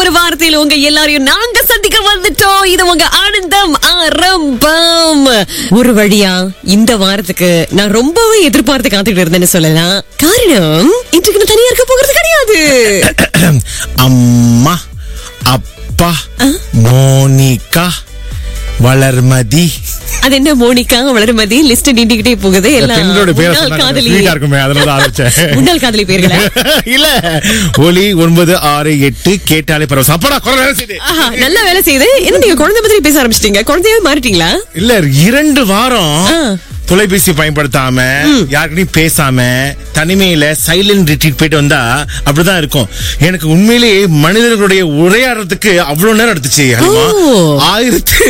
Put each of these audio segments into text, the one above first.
ஒரு வாரத்தில் உங்க எல்லாரையும் நாங்க சந்திக்க வந்துட்டோம் இது உங்க ஆனந்தம் ஆரம்பம் ஒரு வழியா இந்த வாரத்துக்கு நான் ரொம்பவே எதிர்பார்த்து காத்துட்டு இருந்தேன்னு சொல்லலாம் காரணம் இன்றைக்கு நான் தனியா இருக்க போகிறது கிடையாது அம்மா அப்பா மோனிகா வளர்மதி அது என்ன மோனிகா வளர்மதி லிஸ்ட் நீண்டிக்கிட்டே போகுது எல்லாம் பெண்களோட பேரை முன்னாள் சொன்னா காதலி sweet ஆ இருக்குமே அதனால தான் ஆரம்பிச்சேன் முன்னாள் காதலி பேர்களா இல்ல ஒலி ஒன்பது ஆறு எட்டு கேட்டாலே பரவசம் அப்படா குரல் வேலை செய்யுது ஆஹா, நல்ல வேலை செய்யுது என்ன நீங்க குழந்தை பத்தி பேச ஆரம்பிச்சிட்டீங்க குழந்தையாவே மாறிட்டீங்களா இல்ல இரண்டு வாரம் ஆ. தொலைபேசி பயன்படுத்தாம யாருக்கிட்டையும் பேசாம தனிமையில சைலண்ட் ரிட்ரீட் போயிட்டு வந்தா அப்படிதான் இருக்கும் எனக்கு உண்மையிலேயே மனிதர்களுடைய உரையாடுறதுக்கு அவ்வளவு நேரம் எடுத்துச்சு ஹலிமா. ஓ. ஆயிரத்து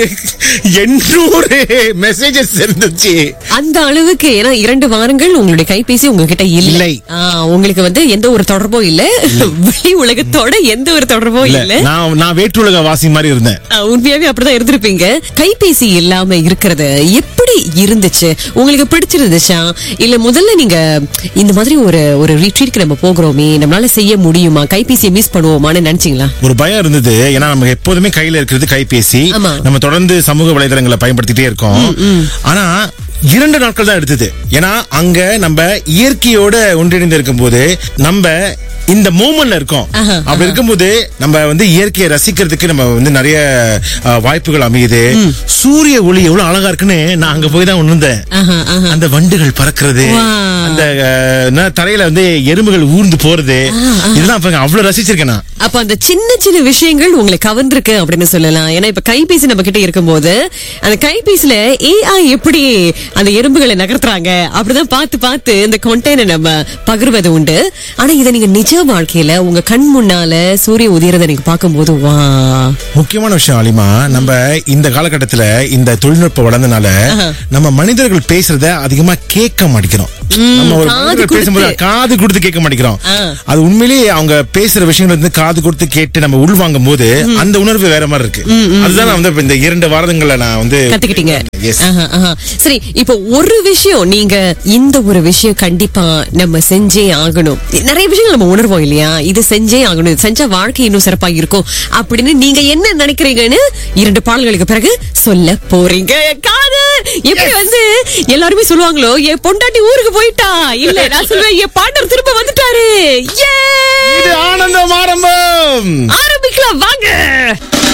எண்ணூறு மெசேஜஸ் இருந்துச்சு அந்த அளவுக்கு ஏன்னா இரண்டு வாரங்கள் உங்களுடைய கைபேசி உங்ககிட்ட இல்லை இல்லை. ஆ, உங்களுக்கு வந்து எந்த ஒரு தொடர்பும் இல்ல வெளி உலகத்தோட எந்த ஒரு தொடர்பும் இல்ல இல்ல நான் நான் வேற்றுலக வாசி மாதிரி இருந்தேன் ஆ, உண்மையாவே அப்படிதான் இருந்திருப்பீங்க கைபேசி இல்லாம இருக்கிறது எப்படி இருந்துச்சு உங்களுக்கு பிடிச்சிருந்துச்சா இல்ல முதல்ல நீங்க இந்த மாதிரி ஒரு ஒரு ரிட்ரீட்க்கு நம்ம போகிறோமே நம்மளால செய்ய முடியுமா கைபேசியை மிஸ் பண்ணுவோமான்னு நினைச்சீங்களா ஒரு பயம் இருந்தது ஏன்னா நமக்கு எப்போதுமே கையில இருக்கிறது கைபேசி ஆமா. நம்ம தொடர்ந்து சமூக வலைதளங்களை பயன்படுத்திட்டே இருக்கோம் ஆனா இரண்டு நாட்கள் தான் எடுத்தது ஏன்னா அங்க நம்ம இயற்கையோட ஒன்றிணைந்து இருக்கும்போது நம்ம இந்த மூமெண்ட்ல இருக்கோம் ஆஹா, அப்படி இருக்கும்போது நம்ம வந்து இயற்கையை ரசிக்கிறதுக்கு நம்ம வந்து நிறைய அஹ், வாய்ப்புகள் அமையுது சூரிய ஒளி எவ்வளவு அழகா இருக்குன்னு நான் அங்க போய் தான் உணர்ந்தேன் ஆஹா, ஆஹா. அந்த வண்டுகள் பறக்கிறது வா. அந்த அஹ், என்ன, தரையில வந்து எறும்புகள் ஊர்ந்து போறது இதெல்லாம் அப்ப அவ்வளவு ரசிச்சிருக்கேன் நான் அப்ப அந்த சின்ன சின்ன விஷயங்கள் உங்களை கவர்ந்திருக்கு அப்படின்னு சொல்லலாம் ஏன்னா இப்ப கைபேசி நம்ம கிட்ட இருக்கும்போது அந்த கைபேசியில ஏஐ எப்படி அந்த எறும்புகளை நகர்த்துறாங்க அப்படிதான் பார்த்து பார்த்து இந்த கொண்டேனை நம்ம பகிர்வது உண்டு ஆனா இதை நீங்க நிஜ வாழ்க்கையில உங்க கண் முன்னால சூரிய உதயறதை நீங்க பார்க்கும்போது வா முக்கியமான விஷயம் அலிமா நம்ம இந்த காலகட்டத்துல இந்த தொழில்நுட்பம் வளர்ந்தனால நம்ம மனிதர்கள் பேசுறத அதிகமா கேட்க மாட்டேங்கிறோம் நம்ம ஒரு காது மனிதர்கள் கொடுத்து. பேசும்போது காது கொடுத்து கேட்க மாட்டேங்கிறோம் ஆ. அது உண்மையிலேயே அவங்க பேசுற விஷயங்கள் வந்து காது கொடுத்து கேட்டு நம்ம உள்வாங்கும் போது அந்த உணர்வு வேற மாதிரி இருக்கு அதுதான் நான் வந்து இப்ப இந்த இரண்டு வாரங்கள்ல நான் வந்து கத்துக்கிட்டீங்க Yes. ஆஹா, ஆஹா. சரி இப்போ ஒரு விஷயம் நீங்க இந்த ஒரு விஷயம் கண்டிப்பா நம்ம செஞ்சே ஆகணும் நிறைய விஷயங்கள் நம்ம உணர்வோம் இல்லையா இது செஞ்சே ஆகணும் இது செஞ்சா வாழ்க்கை இன்னும் சிறப்பா இருக்கும் அப்படின்னு நீங்க என்ன நினைக்கிறீங்கன்னு இரண்டு பாடல்களுக்கு பிறகு சொல்ல போறீங்க காதர் எப்படி வந்து எல்லாருமே சொல்லுவாங்களோ என் பொண்டாட்டி ஊருக்கு போயிட்டா இல்ல நான் சொல்லுவேன் என் பாண்டர் திரும்ப வந்துட்டாரு இது Yay! ஆனந்தம் ஆரம்பம் ஆரம்பிக்கலாம் வாங்க